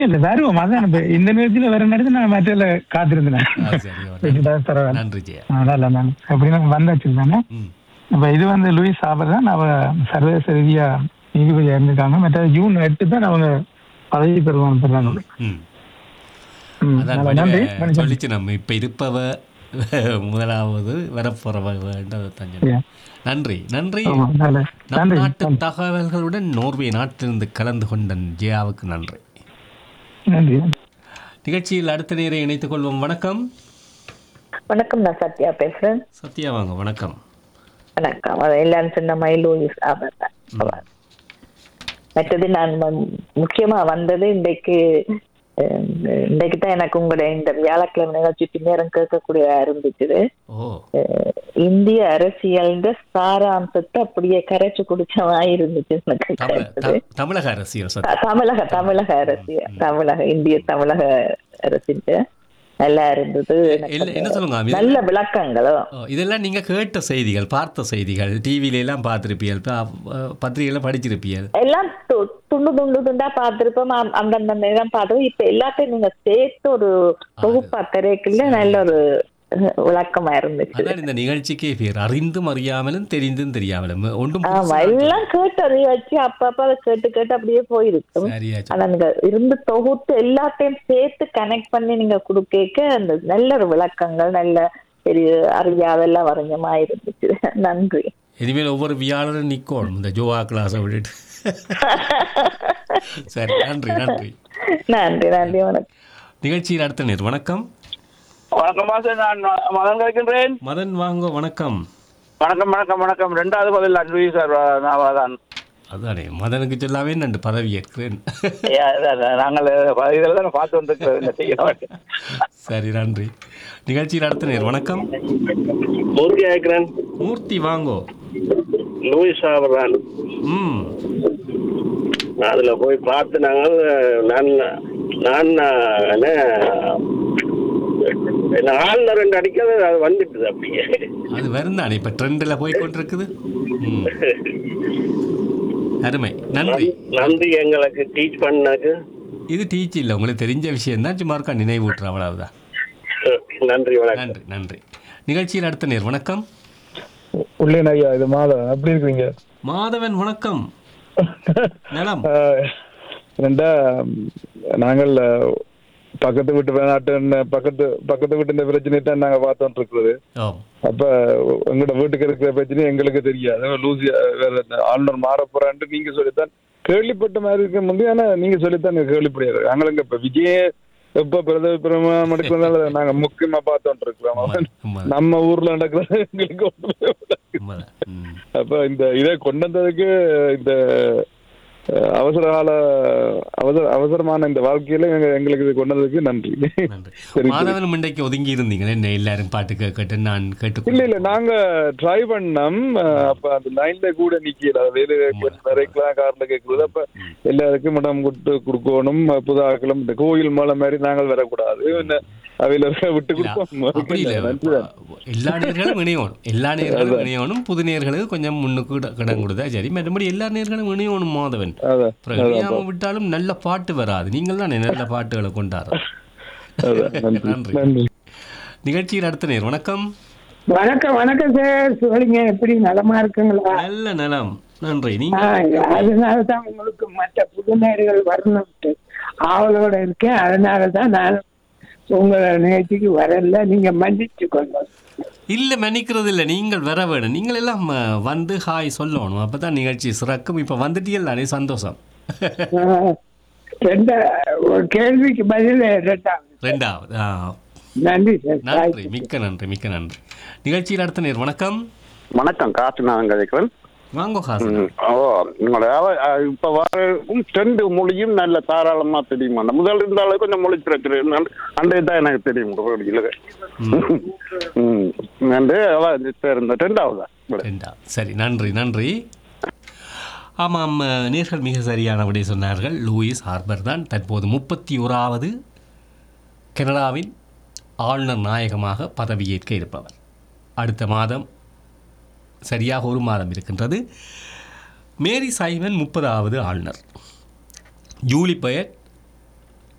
இல்ல வருவோம் அதான் இப்ப இந்த நிகழ்ச்சியில வர நேரத்தில் நான் மற்ற காத்திருந்தேன் ஆ, சரி ஓ, வச்சுட்டா பரவாயில்ல நன்றி ஜெயா அதனால நான் எப்படின்னா வந்தாச்சு தானே ம் இப்ப இது வந்து லூயிஸ் சாபர் தான் அவ சர்வதேச ரீதியா நீதிபதியா இருந்திருக்காங்க மற்ற ஜூன் எட்டு தான் அவங்க பதவி பெறுவாங்க பெறாங்க ம் ம், அதான் அதனால வடிவ நன்றி வணக்கம். சொல்லிச்சு நம்ம இப்ப இருப்பவ முதலாவது வரப்போறவ தான் சொன்னேன். Yeah. நன்றி நன்றி ஆமா, நல்ல- நம் நன்றி நாட்டு தகவல்களுடன் நோர்வே நாட்டிலிருந்து கலந்து கொண்ட ஜெயாவுக்கு நன்றி நன்றி நிகழ்ச்சியில் அடுத்த நேரை இணைத்துக் கொள்வோம் வணக்கம் வணக்கம் நான் சத்யா பேசுறேன் சத்யா வாங்க வணக்கம் வணக்கம் அது எல்லாரும் சொன்ன மாதிரி லூயிஸ் அவர் தான் அவர். மற்றது நான் வந்து- முக்கியமா வந்தது இன்றைக்கு அஹ், இன்றைக்கு தான் எனக்கு உங்களுடைய இந்த வியாழக்கிழமை நிகழ்ச்சி பின்னேரம் கேட்கக்கூடிய இருந்துச்சு ஓ அஹ், இந்திய அரசியல் சாராம்சத்தை அப்படியே கரைச்சு குடிச்ச மாதிரி இருந்துச்சு எனக்கு தமிழ கேட்டது. த- தமிழக அரசியல் சத்யா த- தமிழக தமிழக அரசியல் தமிழக இந்திய தமிழக அரசின் நல்லா இருந்தது எனக்கு இல்ல, என்ன சொல்லுங்க அமீர்? நல்ல விளக்கங்களும் ஓ, இதெல்லாம் நீங்க கேட்ட செய்திகள் பார்த்த செய்திகள் டிவில எல்லாம் பார்த்திருப்பீர்கள் ப- பத்திரிகையில படிச்சிருப்பீர்கள் எல்லாம் து- துண்டு துண்டு துண்டா பார்த்திருப்போம் அம்- அந்தந்த நேரம் பார்த்தோம் இப்ப எல்லாத்தையும் நீங்க சேர்த்து ஒரு தொகுப்பா திரைக்குள்ள நல்ல ஒரு அஹ், விளக்கமா இருந்துச்சு அதான் இந்த நிகழ்ச்சிக்கே பேர் அறிந்தும் அறியாமலும் தெரிந்தும் தெரியாமலும் ஒன்றும் ஆமா புதுசா எல்லாம் கேட்டு அதை வச்சு அப்பப்ப அதை கேட்டு கேட்டு அப்படியே போயிருக்கும் சரியா சொன்னீங்க. ஆனா நீங்க இருந்து தொகுத்து எல்லாத்தையும் சேர்த்து கனெக்ட் பண்ணி நீங்க கொடுக்க அந்த நல்ல ஒரு விளக்கங்கள் நல்ல பெரிய அறியாதெல்லாம் வரைஞ்சமா இருந்துச்சு நன்றி இனிமேல் ஒவ்வொரு வியாழனும் நிக்கணும் இந்த ஜோவா கிளாஸை விட்டுட்டு சரி நன்றி நன்றி நன்றி நன்றி வணக்கம் நிகழ்ச்சியில் அடுத்த நேர் வணக்கம் வணக்கம் மாசம் நான் மகன் கிடைக்கின்றேன் மதன் வாங்க வணக்கம் வணக்கம் வணக்கம் வணக்கம் ரெண்டாவது பதில் அன்பு சார் நான் தான் அதானே மதனுக்கு சொல்லாமே நண்டு பதவி ஏற்கிறேன் நாங்கள் இதில் தான் பார்த்து வந்துருக்கிறோம் இந்த செய்ய சரி நன்றி நிகழ்ச்சியில் அடுத்த நேர் வணக்கம் மூர்த்தி ஆக்கிறேன் மூர்த்தி வாங்கோ லூயிஸ் ஆபரான் ம் அதுல போய் பார்த்து நாங்கள் நான் நான் என்ன என்ன ஆளுநர் ரெண்டு அடிக்கிறது அது வந்துட்டுது அப்படியே அது வருந்தானே இப்போ ட்ரெண்டில் போய் கொண்டிருக்குது ம் அருமை நன்றி நன்றி எங்களுக்கு டீச் பண்ணாக்கு இது டீச் இல்லை உங்களுக்கு தெரிஞ்ச விஷயம் தான் சும்மா இருக்கா நினைவூட்டுற அவ்வளவுதான் நன்றி வணக்கம் நன்றி நன்றி நிகழ்ச்சியில் அடுத்த நேர் வணக்கம் உள்ளே ஐயா இது மாதம் எப்படி இருக்கீங்க மாதவன் வணக்கம் நலம் ஆஹ், ரெண்டா ம், நாங்கள் அஹ், பக்கத்து வீட்டு நாட்டு பக்கத்து பக்கத்து வீட்டு இந்த பிரச்சனையை தான் நாங்க பார்த்துட்டு இருக்கிறது ஓ அப்ப எங்களோட வீட்டுக்கு இருக்கிற பிரச்சனை எங்களுக்கு தெரியாது லூசி வேற இந்த ஆளுநர் மாற போறான்ட்டு நீங்க சொல்லித்தான் கேள்விப்பட்ட மாதிரி இருக்க முடியும் ஆனா நீங்க சொல்லித்தான் எனக்கு கேள்விப்படையாது நாங்களுக்கு இப்ப விஜய எப்ப பிரதம பிரமா மடுக்கிறதுனால நாங்க முக்கியமா பார்த்துட்டு இருக்கிறோம் உண்மைதான், உண்மைதான், நம்ம ஊர்ல நடக்கிறது எங்களுக்கு ஒண்ணுமே விளங்காது. உண்மைதான். ம். அப்ப இந்த இதை கொண்டு வந்ததுக்கு இந்த அஹ், அவசர கால அவசர அவசரமான இந்த வாழ்க்கையில எங்க- எங்களுக்கு இது கொண்டு வந்ததுக்கு நன்றி நன்றி சரி. மாதவன் இன்றைக்கு ஒதுங்கி இருந்தீங்க என்ன எல்லாரும் பாட்டு கேட்கட்டு நான் கேட்டு இல்ல இல்ல நாங்க ட்ரை பண்ணோம் அஹ், அப்ப அந்த லைன்ல கூட நிக்கல வேலை வரைக்கலாம் கார்ல கேட்கறது அப்ப எல்லாருக்கும் இடம் கொடுத்து கொடுக்கணும் புது ஆக்களும் இந்த கோயில் மேல மாதிரி நாங்கள் வரக்கூடாது என்ன அவையில விட்டு கொடுப்போம் அப்படி இல்ல நன்றிதான். எல்லா நேர்களும் இணையணும் எல்லா நேர்களும் இணையணும் புது நேர்களுக்கு கொஞ்சம் முன்னுக்கு இட- இடம் கொடுத்தா சரி மற்றபடி எல்லா நேர்களும் இணையணும் மாதவன் அதான் அப்புறம் இணையாம விட்டாலும் நல்ல பாட்டு வராது நீங்கள் தான் நல்ல பாட்டுகளை கொண்டாடுற அதான் நன்றி நன்றி. நன்றி நிகழ்ச்சியில் அடுத்த நேர் வணக்கம் வணக்கம் வணக்கம் சார் சொல்லுங்க எப்படி நலமா இருக்குங்களா நல்ல நலம் நன்றி நீங்க ஆ, அதனாலதான் உங்களுக்கு மற்ற புதுநேர்கள் வரணும்ட்டு ஆவலோட இருக்கேன் அதனாலதான் நான் உங்க நிகழ்ச்சிக்கு வரல நீங்க மன்னிச்சுக்கோங்க இல்ல மன்னிக்கிறது இல்ல நீங்கள் வர வேணும் நீங்கள் எல்லாம் அஹ், வந்து ஹாய் சொல்லணும் அப்பதான் நிகழ்ச்சி சிறக்கும் இப்ப வந்துட்டீங்கல்ல சந்தோஷம் ஆ, ரெண்டா ஒரு கேள்விக்கு பதில் ரெண்டாவது ரெண்டாவது ஆ, நன்றி சார் நன்றி மிக்க நன்றி மிக்க நன்றி நிகழ்ச்சியில் அடுத்த நேர் வணக்கம் வணக்கம் காற்று நான் கதைக்கிறேன் வாங்கோ ஹாசன் ம், ஓ உங்களோட அவ- அஹ், இப்ப வரும் ரெண்டு மொழியும் நல்ல தாராளமா தெரியுமா அந்த முதல் இருந்தாலும் கொஞ்சம் மொழி பிரச்சனை இருந்தாலும் அன்றைய தான் எனக்கு தெரியும் மொழியில் ம் நன்று அவ இந்த ரெண்டாவதா ரெண்டா சரி நன்றி நன்றி ஆமாம் அஹ், நேர்கள் மிக சரியான விடை சொன்னார்கள் லூயிஸ் ஹார்பர் தான் தற்போது முப்பத்தி ஓராவது கனடாவின் ஆளுநர் நாயகமாக பதவியேற்க இருப்பவர் அடுத்த மாதம் சரியாக ஒரு மாதம் இருக்கின்றது மேரி சைமன் முப்பதாவது ஆளுநர் ஜூலி பயட்